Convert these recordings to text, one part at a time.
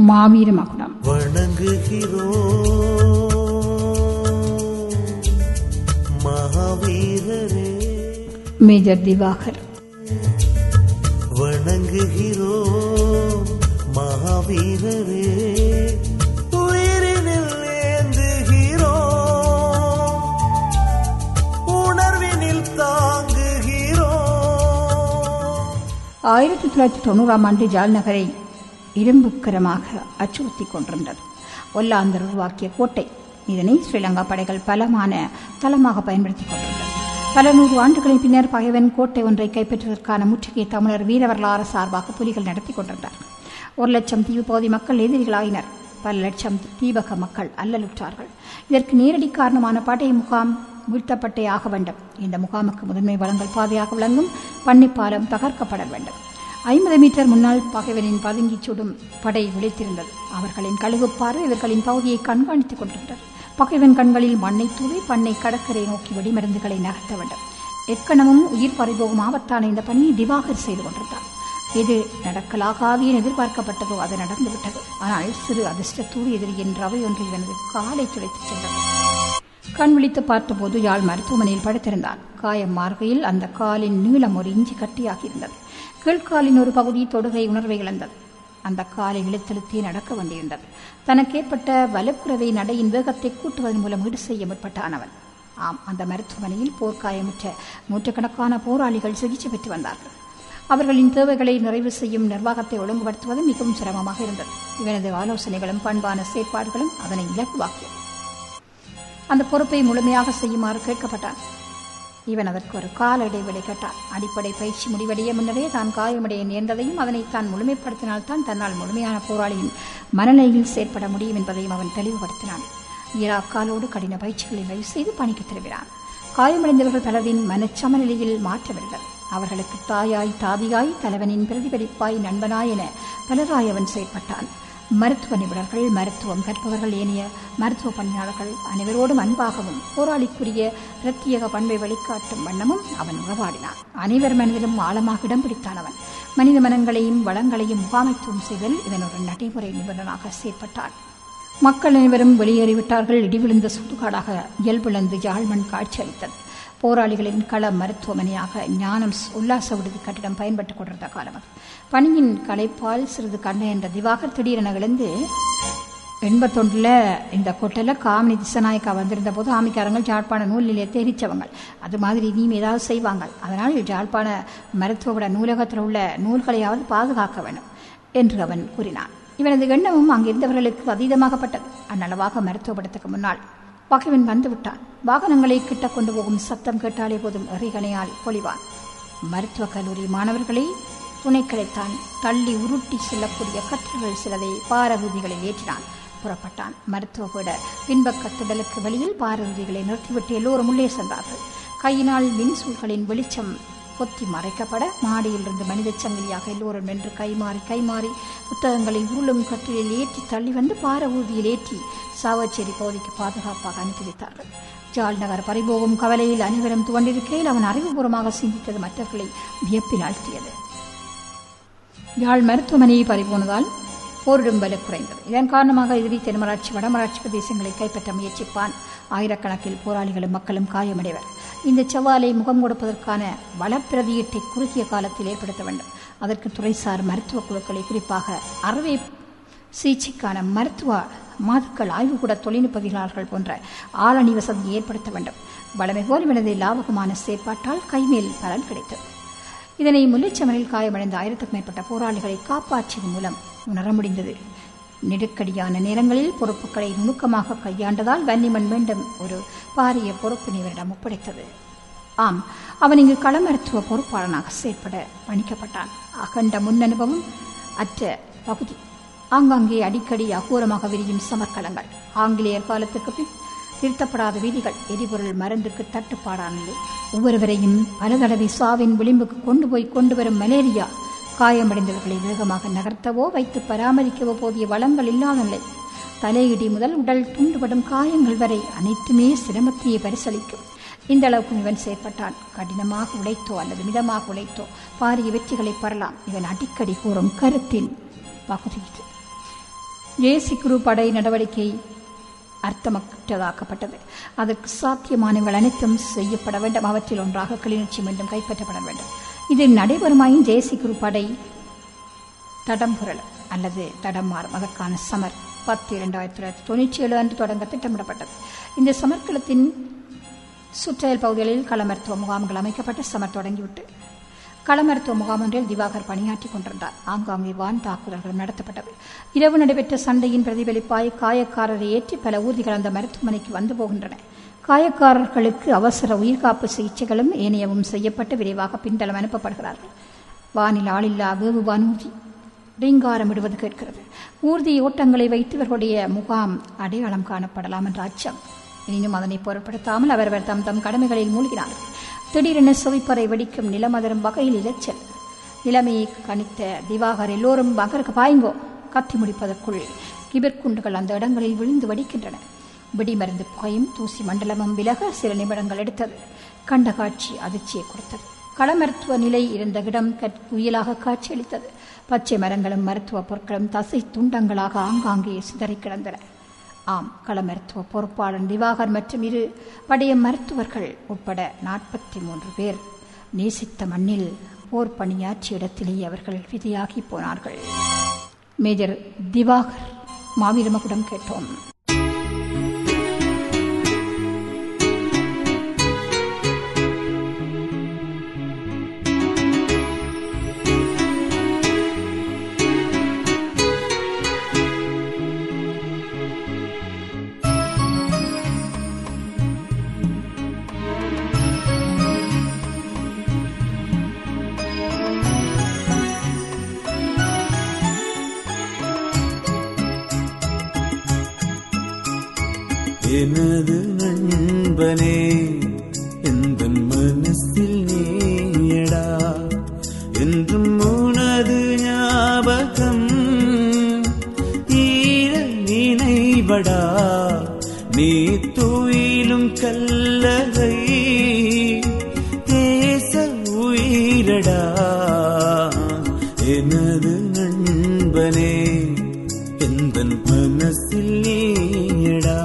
மாவீர மகுடம் வணங்குகிறோம் மகாவீரரே மேஜர் திவாகர் வணங்குகிறோம் மகாவீரரே உயிரினில் ஏந்துகிறோம் உணர்வினில் தாங்குகிறோம் ஆயிரத்தி தொள்ளாயிரத்தி தொண்ணூறாம் ஆண்டு ஜால் நகரை இரும்புக்கரமாக அச்சுறுத்திக் கொண்டிருந்தது ஒல்லாந்தர் உருவாக்கிய கோட்டை இதனை ஸ்ரீலங்கா படைகள் பலமான தளமாக பயன்படுத்திக் கொண்டிருந்தது பல நூறு ஆண்டுகளின் பின்னர் பகைவன் கோட்டை ஒன்றை கைப்பற்றுவதற்கான முற்றுகை தமிழர் வீர வரலாறு சார்பாக புலிகள் நடத்தி கொண்டிருந்தார்கள் ஒரு லட்சம் தீவு பகுதி மக்கள் எதிரிகளாயினர் பல லட்சம் தீபக மக்கள் அல்லலுற்றார்கள் இதற்கு நேரடி காரணமான படை முகாம் வீழ்த்தப்பட்டே ஆக வேண்டும் இந்த முகாமுக்கு முதன்மை வளங்கள் பாதையாக விளங்கும் பன்னிப்பாலம் தகர்க்கப்பட வேண்டும் ஐம்பது மீட்டர் முன்னால் பகைவனின் பதுங்கிச் சுடும் படை விழித்திருந்தது அவர்களின் கழுகு பார்வை இவர்களின் பகுதியை கண்காணித்துக் கொண்டிருந்தது பகைவன் கண்களில் மண்ணை தூவி பண்ணை கடற்கரை நோக்கி வெடிமருந்துகளை நகர்த்த வேண்டும் எக்கணமும் உயிர் பறிபோகும் ஆபத்தான இந்த பணியை திவாகர் செய்து கொண்டிருந்தார் இது நடக்கலாகாது என எதிர்பார்க்கப்பட்டதோ அது நடந்துவிட்டது ஆனால் சிறு அதிர்ஷ்டத்தோடு எதிரியின் ரவை ஒன்று இவனது காலை துளைத்துச் சென்றது கண் விழித்து பார்த்தபோது யாழ் மருத்துவமனையில் படுத்திருந்தான் காயம் மார்கையில் அந்த காலின் நீளம் ஒரு இஞ்சி கட்டியாகியிருந்தது கீழ்காலின் ஒரு பகுதி தொடுகை உணர்வை இழந்தது அந்த காலை இழுத்தெழுத்தே நடக்க வேண்டியிருந்தது தனக்கேற்பட்ட வலுக்குறவை நடையின் வேகத்தை கூட்டுவதன் மூலம் ஈடு செய்ய முற்பட்டான் அவன் ஆம் அந்த மருத்துவமனையில் போர்க்காயமுற்ற நூற்றுக்கணக்கான போராளிகள் சிகிச்சை பெற்று வந்தார்கள் அவர்களின் தேவைகளை நிறைவு செய்யும் நிர்வாகத்தை ஒழுங்குபடுத்துவது மிகவும் சிரமமாக இருந்தது இவனது ஆலோசனைகளும் பண்பான செயற்பாடுகளும் அதனை இலகுவாக்கியது அந்த பொறுப்பை முழுமையாக செய்யுமாறு கேட்கப்பட்டான் இவன் அதற்கு ஒரு கால இடைவெளி கேட்டான் அடிப்படை பயிற்சி முடிவடைய முன்னரே தான் காயமடைய நேர்ந்ததையும் அதனை தான் முழுமைப்படுத்தினால்தான் தன்னால் முழுமையான போராளியின் மனநிலையில் செயற்பட முடியும் என்பதையும் அவன் தெளிவுபடுத்தினான் ஈராக்காலோடு கடின பயிற்சிகளை நிறைவு செய்து பணிக்கு திரும்பினான் காயமடைந்தவர்கள் பலரின் மனச்சமநிலையில் மாற்றமிருந்தது அவர்களுக்கு தாயாய் தாதியாய் தலைவனின் பிரதிபலிப்பாய் நண்பனாய் என பலராய் அவன் செயற்பட்டான் மருத்துவ நிபுணர்கள் மருத்துவம் கற்பவர்கள் ஏனைய மருத்துவ பணியாளர்கள் அனைவரோடும் அன்பாகவும் போராளிக்குரிய பிரத்யேக பண்பை வெளிக்காட்டும் வண்ணமும் அவன் உறவாடினான் அனைவர் மனதிலும் ஆழமாக இடம் பிடித்தான் அவன் மனித மனங்களையும் வளங்களையும் முகாமைத்துவம் செய்தல் இவன் ஒரு நடைமுறை நிபுணனாக செயற்பட்டான் மக்கள் அனைவரும் வெளியேறிவிட்டார்கள் இடிவிழுந்த சுடுகாடாக இயல்பிழந்து யாழ்மண் காட்சியளித்தது போராளிகளின் கள மருத்துவமனையாக ஞானம் உல்லாச விடுதி கட்டிடம் பயன்பட்டுக் கொண்டிருந்த காலம் அது பணியின் களைப்பால் சிறிது கண்ணை என்ற திவாகர் திடீரென விழுந்து எண்பத்தொன்றில் இந்த கொட்டையில் காமினி திசநாயக்கா வந்திருந்த போது ஆமிக்காரங்கள் ஜாழ்ப்பாண நூல் நிலையத்தை எரிச்சவங்க அது மாதிரி இனியும் ஏதாவது செய்வாங்க அதனால் ஜாழ்ப்பாண மருத்துவவிட நூலகத்தில் உள்ள நூல்களையாவது பாதுகாக்க வேண்டும் என்று அவன் கூறினான் இவனது எண்ணமும் அங்கிருந்தவர்களுக்கு அதீதமாகப்பட்டது அந்நளவாக மருத்துவப்படத்துக்கு முன்னால் பகைவன் வந்து விட்டான் வாகனங்களை கிட்ட கொண்டு போகும் சத்தம் கேட்டாலே போதும் எறிகணையால் பொழிவான் மருத்துவக் கல்லூரி மாணவர்களை துணைக்களைத்தான் தள்ளி உருட்டி செல்லக்கூடிய கற்றுகள் சிலதை பாரவூதிகளில் ஏற்றினான் புறப்பட்டான் மருத்துவ பீட பின்பக்க திடலுக்கு வெளியில் பாரவூதிகளை நிறுத்திவிட்டு எல்லோரும் உள்ளே சென்றார்கள் கையினால் மின்சூல்களின் வெளிச்சம் கொத்தி மறைக்கப்பட மாடியிலிருந்து மனித சங்கிலியாக எல்லோரும் நின்று கைமாறி கைமாறி புத்தகங்களை உருளும் கட்டிலில் ஏற்றி தள்ளி வந்து பார ஊர்தியில் ஏற்றி சாவச்சேரி பகுதிக்கு பாதுகாப்பாக அனுப்பி வைத்தார்கள் ஜால் நகர் பறிபோகும் கவலையில் அனைவரும் துவண்டிருக்கையில் அவன் அறிவுபூர்வமாக சிந்தித்தது மற்றவர்களை வியப்பில் ஆழ்த்தியது யாழ் மருத்துவமனையை பறிபோனதால் போரிடும் பல குறைந்தது இதன் காரணமாக எதிரி தென்மராட்சி வடமராட்சி பிரதேசங்களை கைப்பற்ற முயற்சிப்பான் ஆயிரக்கணக்கில் போராளிகளும் மக்களும் காயமடைவர் இந்த சவாலை முகம் கொடுப்பதற்கான வளப்பிரதியீட்டை குறுகிய காலத்தில் ஏற்படுத்த வேண்டும் அதற்கு துறைசார் மருத்துவ குழுக்களை குறிப்பாக அறவை சிகிச்சைக்கான மருத்துவ மாதுக்கள் ஆய்வுக்கூட தொழில்நுட்பவியலாளர்கள் போன்ற ஆளணி வசதி ஏற்படுத்த வேண்டும் வளமை போல் இவனது லாபகமான செயற்பாட்டால் கைமேல் பலன் கிடைத்தது இதனை முல்லைச்சமரில் காயமடைந்த ஆயிரத்துக்கும் மேற்பட்ட போராளிகளை காப்பாற்றியதன் மூலம் உணர முடிந்தது நெருக்கடியான நேரங்களில் பொறுப்புகளை நுணுக்கமாக கையாண்டதால் வன்னிமன் மீண்டும் ஒரு பாரிய பொறுப்பினை இவரிடம் ஒப்படைத்தது ஆம் அவன் இங்கு களமருத்துவ பொறுப்பாளனாக செயற்பட பணிக்கப்பட்டான் அகண்ட முன்னனுபவம் அற்ற பகுதி ஆங்காங்கே அடிக்கடி அகோரமாக விரியும் சமர்க்களங்கள் ஆங்கிலேயர் காலத்துக்கு பின் திருத்தப்படாத விதிகள் எரிபொருள் மருந்துக்கு தட்டுப்பாடான நிலை ஒவ்வொருவரையும் பல தடவை சாவின் விளிம்புக்கு கொண்டு போய் கொண்டு வரும் மலேரியா காயமடைந்தவர்களை வேகமாக நகர்த்தவோ வைத்து பராமரிக்கவோ போதிய வளங்கள் இல்லாத நிலை தலையிடி முதல் உடல் துண்டுபடும் காயங்கள் வரை அனைத்துமே சிரமத்தையே பரிசளிக்கும் இந்த அளவுக்கு இவன் செயற்பட்டான் கடினமாக உழைத்தோ அல்லது மிதமாக உழைத்தோ பாரிய வெற்றிகளை பெறலாம் இவன் அடிக்கடி கூறும் கருத்தின் பகுதி இது ஜேசி குரு படை நடவடிக்கை அர்த்தமற்றதாக்கப்பட்டது அதற்கு சாத்தியமானவர்கள் அனைத்தும் செய்யப்பட வேண்டும் அவற்றில் ஒன்றாக கிளிநொச்சி மீண்டும் கைப்பற்றப்பட வேண்டும் இது நடைபெறுமாயின் ஜேசி குரு படை தடம் புரள் அல்லது தடம் மாறும் அதற்கான சமர் பத்து இரண்டாயிரத்தி தொள்ளாயிரத்தி தொண்ணூற்றி ஏழு அன்று தொடங்க திட்டமிடப்பட்டது இந்த சமர்க்களத்தின் சுற்றயல் பகுதிகளில் கள மருத்துவ முகாம்கள் அமைக்கப்பட்டு சமர் தொடங்கிவிட்டு கள மருத்துவ முகாம் ஒன்றில் திவாகர் பணியாற்றிக் கொண்டிருந்தார் ஆங்காங்கே வான் தாக்குதல்களும் நடத்தப்பட்டது இரவு நடைபெற்ற சண்டையின் பிரதிபலிப்பாய் காயக்காரரை ஏற்றி பல ஊர்திகள் அந்த மருத்துவமனைக்கு வந்து போகின்றன காயக்காரர்களுக்கு அவசர உயிர்காப்பு சிகிச்சைகளும் ஏனையவும் செய்யப்பட்டு விரைவாக பின்தளம் அனுப்பப்படுகிறார்கள் வானில் ஆளில்லா வேவு வானூர்தி ரீங்காரமிடுவது கேட்கிறது ஊர்தி ஓட்டங்களை வைத்து இவர்களுடைய முகாம் அடையாளம் காணப்படலாம் என்ற அச்சம் எனினும் அதனை பொருட்படுத்தாமல் அவரவர் தம் தம் கடமைகளில் மூழ்கினார்கள் திடீரென செவிப்பறை வெடிக்கும் நிலமதரும் வகையில் இரைச்சல் நிலைமையை கணித்த திவாகர் எல்லோரும் பகருக்கு பாய்ங்கோ கத்தி முடிப்பதற்குள் கிபிர்குண்டுகள் அந்த இடங்களில் விழுந்து வெடிக்கின்றன வெடிமருந்து புகையும் தூசி மண்டலமும் விலக சில நிமிடங்கள் எடுத்தது கண்ட காட்சி அதிர்ச்சியை கொடுத்தது களமருத்துவ நிலை இருந்த இடம் புயலாக காட்சியளித்தது பச்சை மரங்களும் மருத்துவ பொருட்களும் தசை துண்டங்களாக ஆங்காங்கே சிதறி கிடந்தன ஆம் கள மருத்துவ பொறுப்பாளர் திவாகர் மற்றும் இரு படைய மருத்துவர்கள் உட்பட நாற்பத்தி மூன்று பேர் நேசித்த மண்ணில் போர் பணியாற்றிய இடத்திலேயே அவர்கள் விதியாகி போனார்கள் மேஜர் திவாகர் மாவீரமகுடம் கேட்டோம் எனது நண்பனே எந்த மனசில் நீயடா என்றும் உனது ஞாபகம் ஈர நினைவடா நீ துயிலும் கல்லறை தேச உயிரடா எனது நண்பனே எந்த மனசில் நீயடா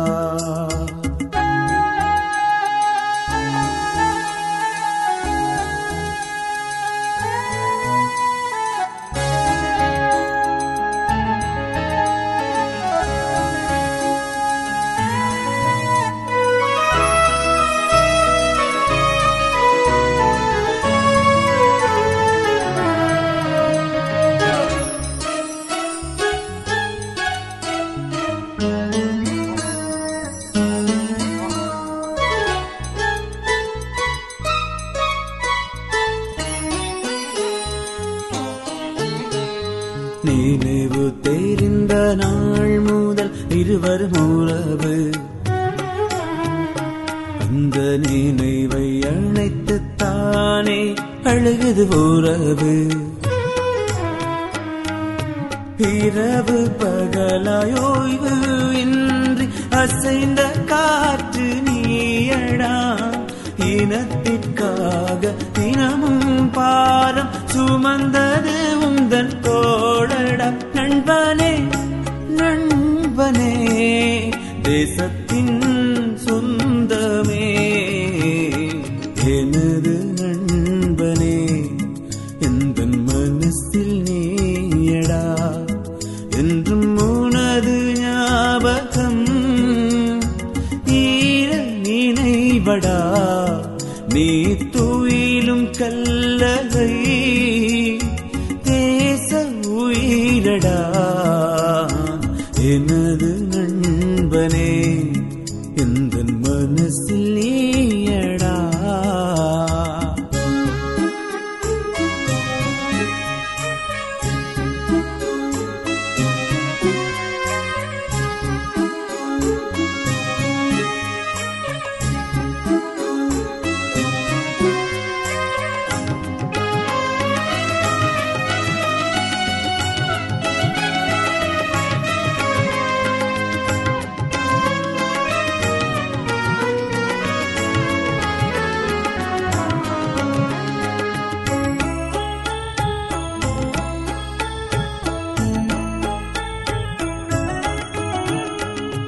நினைவு தெரிந்த நாள் முதல் இருவரும் உறவு அந்த நினைவை அழைத்து தானே அழுகுது உறவு இரவு பகலாயோய்வு இன்றி அசைந்த காற்று நீயடா இனத்திற்காக தினமும் பாரம் சுமந்தது உந்தன் தோழடா நண்பனே நண்பனே தேசத்தின் சொந்தமே எனது நண்பனே எந்த மனசில் நீயடா என்றும் உனது ஞாபகம் ஈர நினைவடா நீ துயிலும் கல்லகை தேச உயிரடா எனது நண்பனே எந்த மனசில் நீயடா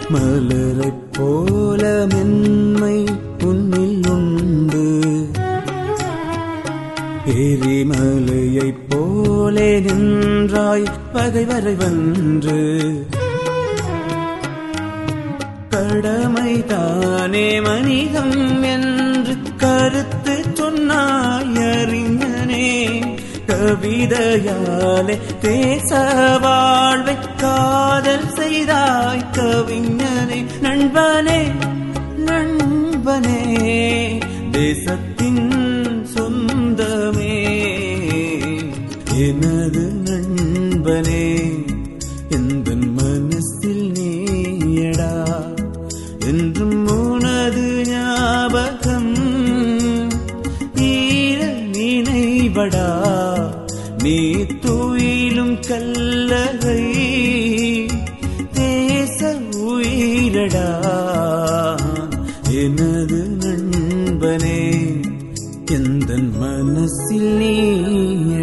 மலரைப் போல மென்மை உன்னில் உண்டு எரிமலையைப் போலே நின்றாய் பகைவரை வென்று கடமை தானே மனிதம் என்று கருத்து சொன்னாய் அறிஞனே கவிதையாலே தேச வாழ்வை காதல் செய்தாய் கவிஞனே நண்பனே நண்பனே தேசத்தின் சொந்தமே எனது நண்பனே எந்த மனசில் நீயடா என்றும் உனது ஞாபகம் ஈர நினைவடா நீ துயிலும் கல்லகை தேச உயிரடா எனது நண்பனே எந்த மனசில் நீ